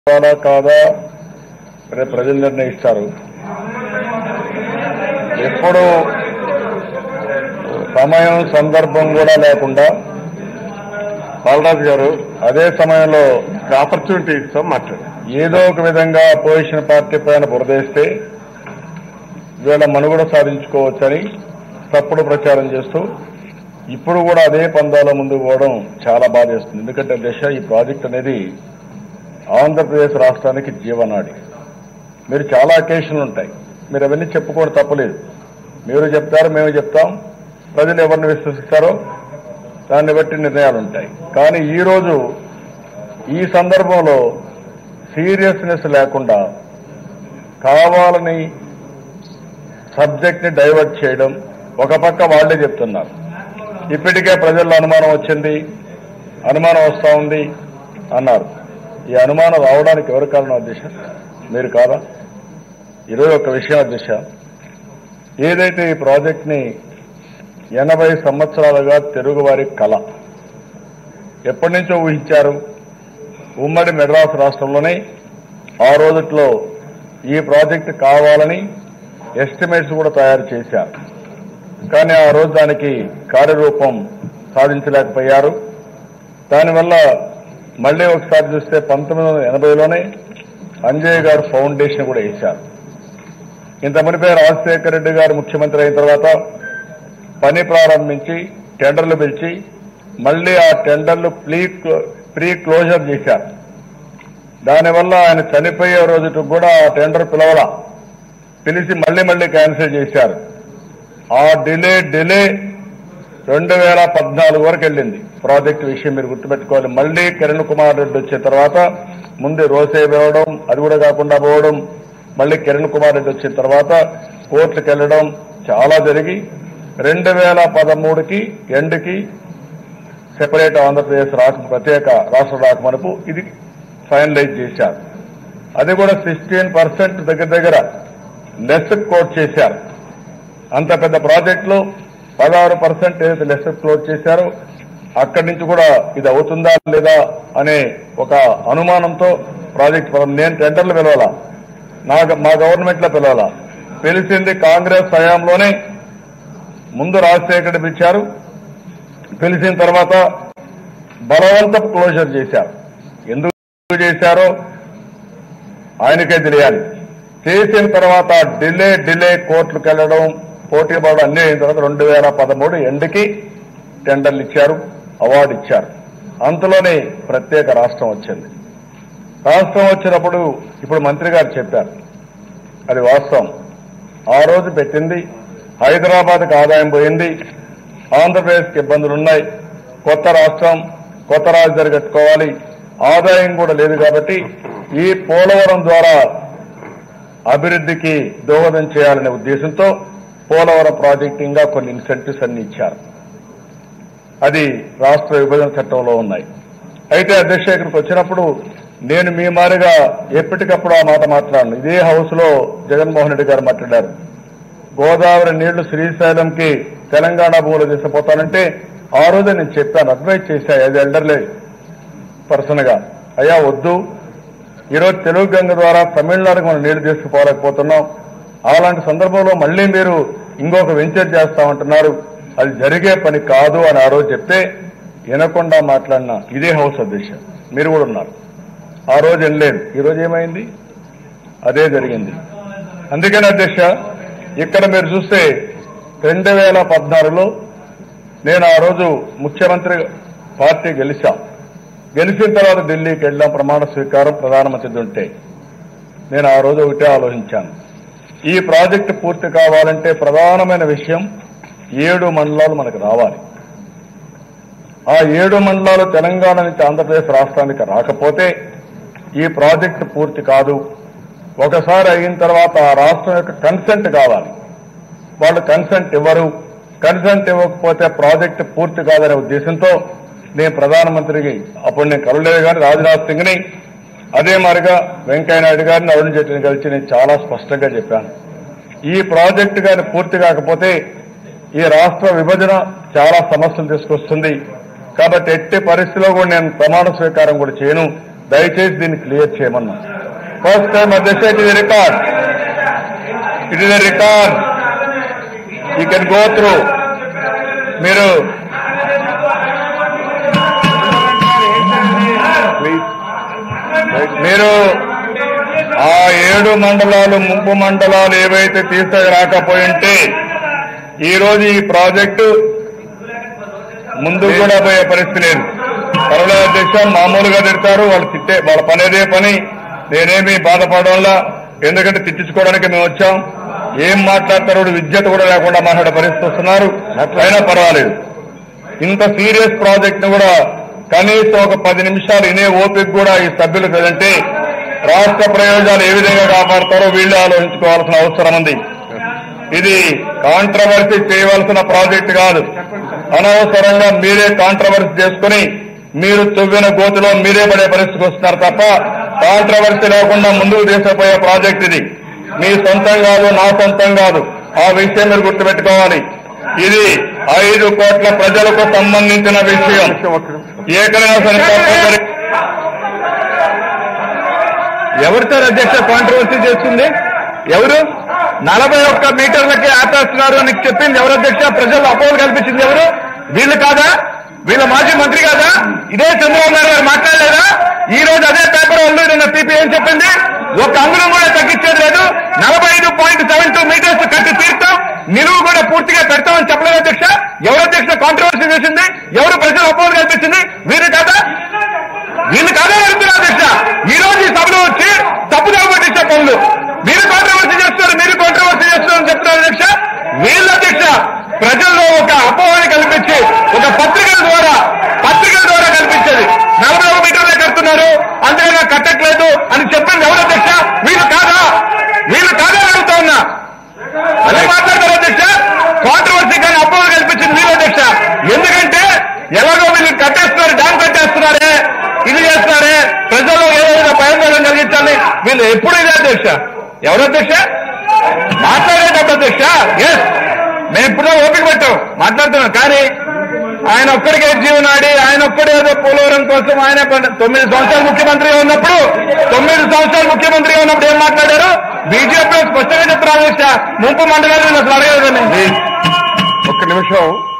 కాదా కాదా రేపు ప్రజలు నిర్ణయిస్తారు ఎప్పుడు సమయం సందర్భం కూడా లేకుండా బాలరాజు గారు అదే సమయంలో ఆపర్చునిటీ ఇస్తాం మాట్లాడు ఏదో ఒక విధంగా అపోజిషన్ పార్టీ పైన బురదేస్తే వీళ్ళ మనుగడ సాధించుకోవచ్చని తప్పుడు ప్రచారం చేస్తూ ఇప్పుడు కూడా అదే పందాల ముందుకు పోవడం చాలా బాధేస్తుంది ఎందుకంటే దిశ ఈ ప్రాజెక్ట్ అనేది ఆంధ్రప్రదేశ్ రాష్ట్రానికి జీవనాడి మీరు చాలా అకేషన్లు ఉంటాయి మీరు అవన్నీ చెప్పుకోవడం తప్పలేదు మీరు చెప్తారు మేము చెప్తాం ప్రజలు ఎవరిని విశ్వసిస్తారో దాన్ని బట్టి నిర్ణయాలు ఉంటాయి కానీ ఈరోజు ఈ సందర్భంలో సీరియస్నెస్ లేకుండా కావాలని సబ్జెక్ట్ ని డైవర్ట్ చేయడం ఒక పక్క వాళ్లే చెప్తున్నారు ఇప్పటికే ప్రజల్లో అనుమానం వచ్చింది అనుమానం వస్తా ఉంది అన్నారు ఈ అనుమానం రావడానికి ఎవరు కారణం అధ్యక్ష మీరు కాదా ఈరోజు ఒక విషయం అధ్యక్ష ఏదైతే ఈ ప్రాజెక్ట్ ని ఎనభై సంవత్సరాలుగా తెలుగువారి కళ ఎప్పటి నుంచో ఊహించారు ఉమ్మడి మెడ్రాస్ రాష్ట్రంలోనే ఆ రోజుట్లో ఈ ప్రాజెక్టు కావాలని ఎస్టిమేట్స్ కూడా తయారు చేశారు కానీ ఆ రోజు దానికి కార్యరూపం సాధించలేకపోయారు దానివల్ల మళ్ళీ ఒకసారి చూస్తే పంతొమ్మిది వందల ఎనభైలోనే అంజయ్ గారు ఫౌండేషన్ కూడా వేశారు ఇంత మునిపే రాజశేఖర రెడ్డి గారు ముఖ్యమంత్రి అయిన తర్వాత పని ప్రారంభించి టెండర్లు పిలిచి మళ్ళీ ఆ టెండర్లు ప్రీ ప్రీ క్లోజర్ చేశారు దానివల్ల ఆయన చనిపోయే రోజుకు కూడా ఆ టెండర్ పిలవలా పిలిచి మళ్ళీ మళ్ళీ క్యాన్సిల్ చేశారు ఆ డిలే డిలే రెండు వేల పద్నాలుగు వరకు వెళ్ళింది ప్రాజెక్టు విషయం మీరు గుర్తుపెట్టుకోవాలి మళ్ళీ కిరణ్ కుమార్ రెడ్డి వచ్చిన తర్వాత ముందు రోసే వేయడం అది కూడా కాకుండా పోవడం మళ్ళీ కిరణ్ కుమార్ రెడ్డి వచ్చిన తర్వాత కోర్టుకు వెళ్ళడం చాలా జరిగి రెండు వేల పదమూడుకి ఎండ్కి సెపరేట్ ఆంధ్రప్రదేశ్ రాష్ట్ర ప్రత్యేక రాష్ట్ర రాకమనుపు ఇది ఫైనలైజ్ చేశారు అది కూడా సిక్స్టీన్ పర్సెంట్ దగ్గర దగ్గర లెస్ కోట్ చేశారు అంత పెద్ద ప్రాజెక్టులో పదహారు పర్సెంట్ ఏదైతే లెస్ క్లోజ్ చేశారో అక్కడి నుంచి కూడా ఇది అవుతుందా లేదా అనే ఒక అనుమానంతో ప్రాజెక్ట్ ప్రారంభం- నేను టెండర్లు పిలవాలా నా మా గవర్నమెంట్ లో పిలవాలా పిలిచింది కాంగ్రెస్ హయాంలోనే ముందు రాజశేఖర్ పిలిచారు పిలిచిన తర్వాత బలవంతపు క్లోజర్ చేశారు ఎందుకు చేశారో ఆయనకే తెలియాలి చేసిన తర్వాత డిలే డిలే కోర్టులకు వెళ్ళడం పోటీ పడడం అన్నీ అయిన తర్వాత రెండు వేల పదమూడు ఎండ్కి టెండర్లు ఇచ్చారు అవార్డు ఇచ్చారు అంతలోనే ప్రత్యేక రాష్ట్రం వచ్చింది రాష్ట్రం వచ్చినప్పుడు ఇప్పుడు మంత్రి గారు చెప్పారు అది వాస్తవం ఆ రోజు పెట్టింది హైదరాబాద్కి ఆదాయం పోయింది ఆంధ్రప్రదేశ్కి ఇబ్బందులు ఉన్నాయి కొత్త రాష్ట్రం కొత్త రాజధాని కట్టుకోవాలి ఆదాయం కూడా లేదు కాబట్టి ఈ పోలవరం ద్వారా అభివృద్ధికి దోహదం చేయాలనే ఉద్దేశంతో పోలవరం ప్రాజెక్టు ఇంకా కొన్ని ఇన్సెంటివ్స్ అన్ని ఇచ్చారు అది రాష్ట్ర విభజన చట్టంలో ఉన్నాయి అయితే అధ్యక్ష ఇక్కడికి వచ్చినప్పుడు నేను మీ మారిగా ఎప్పటికప్పుడు ఆ మాట మాట్లాడను ఇదే హౌస్ లో జగన్మోహన్ రెడ్డి గారు మాట్లాడారు గోదావరి నీళ్లు శ్రీశైలంకి తెలంగాణ భూములు తీసుకుపోతానంటే ఆ రోజు నేను చెప్పాను అడ్వైజ్ చేశా ఐదు ఎల్డర్లే పర్సన్ గా అయ్యా వద్దు ఈరోజు తెలుగు గంగ ద్వారా తమిళనాడుకు మనం నీళ్లు తీసుకుపోలేకపోతున్నాం అలాంటి సందర్భంలో మళ్ళీ మీరు ఇంకొక వెంచర్ చేస్తామంటున్నారు అది జరిగే పని కాదు అని ఆ రోజు చెప్తే వినకుండా మాట్లాడిన ఇదే హౌస్ అధ్యక్ష మీరు కూడా ఉన్నారు ఆ రోజు వెళ్ళలేదు ఈ రోజు ఏమైంది అదే జరిగింది అందుకని అధ్యక్ష ఇక్కడ మీరు చూస్తే రెండు వేల పద్నాలుగులో నేను ఆ రోజు ముఖ్యమంత్రి పార్టీ గెలిచా గెలిచిన తర్వాత ఢిల్లీకి వెళ్ళాం ప్రమాణ స్వీకారం ప్రధానమంత్రి ఉంటే నేను ఆ రోజు ఒకటే ఆలోచించాను ఈ ప్రాజెక్టు పూర్తి కావాలంటే ప్రధానమైన విషయం ఏడు మండలాలు మనకు రావాలి ఆ ఏడు మండలాలు తెలంగాణ నుంచి ఆంధ్రప్రదేశ్ రాష్ట్రానికి రాకపోతే ఈ ప్రాజెక్టు పూర్తి కాదు ఒకసారి అయిన తర్వాత ఆ రాష్ట్రం యొక్క కన్సెంట్ కావాలి వాళ్ళు కన్సెంట్ ఇవ్వరు కన్సెంట్ ఇవ్వకపోతే ప్రాజెక్టు పూర్తి కాదనే ఉద్దేశంతో నేను ప్రధానమంత్రికి అప్పుడు నేను కలవలేదు కానీ రాజ్నాథ్ సింగ్ని అదే మాదిరిగా వెంకయ్య నాయుడు గారిని అరుణ్ జైట్లీని కలిసి నేను చాలా స్పష్టంగా చెప్పాను ఈ ప్రాజెక్టు కానీ పూర్తి కాకపోతే ఈ రాష్ట్ర విభజన చాలా సమస్యలు తీసుకొస్తుంది కాబట్టి ఎట్టి పరిస్థితిలో కూడా నేను ప్రమాణ స్వీకారం కూడా చేయను దయచేసి దీన్ని క్లియర్ చేయమన్నా ఫస్ట్ టైం అధ్యక్ష it is record it is record you can go through మీరు ప్లీజ్ మీరు ఆ ఏడు మండలాలు ముంపు మండలాలు ఏవైతే తీసుకురాకపోయింటే ఈ రోజు ఈ ప్రాజెక్టు ముందు కూడా పోయే పరిస్థితి లేదు పర్వాలేదు అధ్యక్ష మామూలుగా తిడతారు వాళ్ళు తిట్టే వాళ్ళ పనేదే పని నేనేమి బాధపడడంలా ఎందుకంటే తిట్టించుకోవడానికి మేము వచ్చాం ఏం మాట్లాడతారో విద్యత కూడా లేకుండా మాట్లాడే పరిస్థితి వస్తున్నారు అయినా పర్వాలేదు ఇంత సీరియస్ ప్రాజెక్ట్ ను కూడా కనీసం ఒక పది నిమిషాలు ఇనే ఓపిక కూడా ఈ సభ్యులు కదంటే రాష్ట్ర ప్రయోజనాలు ఏ విధంగా కాపాడతారో వీళ్ళు ఆలోచించుకోవాల్సిన అవసరం ఉంది ఇది కాంట్రవర్సీ చేయవలసిన ప్రాజెక్ట్ కాదు అనవసరంగా మీరే కాంట్రవర్సీ చేసుకుని మీరు తువ్విన గోతిలో మీరే పడే పరిస్థితికి వస్తున్నారు తప్ప కాంట్రవర్సీ లేకుండా ముందుకు తీసుకుపోయే ప్రాజెక్ట్ ఇది మీ సొంతం కాదు నా సొంతం కాదు ఆ విషయం మీరు గుర్తుపెట్టుకోవాలి ఇది ఐదు కోట్ల ప్రజలకు సంబంధించిన విషయం నిమిషం ఒక్క నిమిషం ఎక్కడైనా సరే తప్పనిసరి ఎవరు సార్ అధ్యక్ష కాంట్రవర్సీ చేస్తుంది ఎవరు నలభై ఒక్క మీటర్లకి ఆపేస్తున్నారు అని చెప్పింది ఎవరు అధ్యక్ష ప్రజలు అపోహలు కల్పించింది ఎవరు వీళ్ళు కాదా వీళ్ళ మాజీ మంత్రి కాదా ఇదే చంద్రబాబు నాయుడు గారు మాట్లాడలేదా ఈ రోజు అదే పేపర్ వాళ్ళు నిన్న పీపీ ఏం చెప్పింది ఒక అంగుళం కూడా తగ్గించేది లేదు నలభై ఐదు పాయింట్ సెవెన్ టూ మీటర్స్ కట్టి తీర్తాం నిలువు కూడా పూర్తిగా పెడతామని చెప్పలేదు అధ్యక్ష ఎవరు అధ్యక్ష కాంట్రవర్సీ చేసింది ఎవరు ప్రజలు అపోహలు కల్పించింది వీరు కాదా వీళ్ళు కాదే వెళ్తున్నారు అధ్యక్ష ఈ రోజు ఈ సభలో వచ్చి తప్పుదావ పట్టించే పనులు మీరు కాంట్రవర్సీ చేస్తున్నారు మీరు కాంట్రవర్సీ చేస్తున్నారు చెప్తున్నారు అధ్యక్ష వీళ్ళ అధ్యక్ష ప్రజల్లో ఒక అపోహని కల్పించి ఒక పత్రికల ద్వారా పత్రికల ద్వారా కల్పించేది నలభై ఒక మీటర్లే కడుతున్నారు అంతేగా కట్టట్లేదు అని చెప్పింది ఎవరు అధ్యక్ష వీళ్ళు కాదా వీళ్ళు కాదా అడుగుతా ఉన్నా అదే మాట్లాడతారు అధ్యక్ష కాంట్రవర్సీ కానీ అపోహలు కల్పించింది వీళ్ళు అధ్యక్ష ఎందుకంటే ఎలాగో వీళ్ళు కట్టేస్తున్నారు డ్యామ్ కట్టేస్తున్నారే ఇది చేస్తున్నారే ప్రజల్లో ఏదైనా భయాందోళన కలిగించాలి వీళ్ళు ఎప్పుడు ఇదే అధ్యక్ష ఎవరు అధ్యక్ష మాట్లాడేటప్పుడు అధ్యక్ష ఎస్ మేము ఇప్పుడు ఓపిక పెట్టాం మాట్లాడుతున్నాం కానీ ఆయన ఒక్కడికే జీవనాడి ఆయన ఒక్కడే ఏదో పోలవరం కోసం ఆయన కొన్న- తొమ్మిది సంవత్సరాలు ముఖ్యమంత్రిగా ఉన్నప్పుడు తొమ్మిది సంవత్సరాలు ముఖ్యమంత్రిగా ఉన్నప్పుడు ఏం మాట్లాడారు బీజేపీ స్పష్టంగా చెప్తున్నారు అధ్యక్ష ముంపు మండలాలు నేను అసలు అడగలేదండి ఒక్క నిమిషం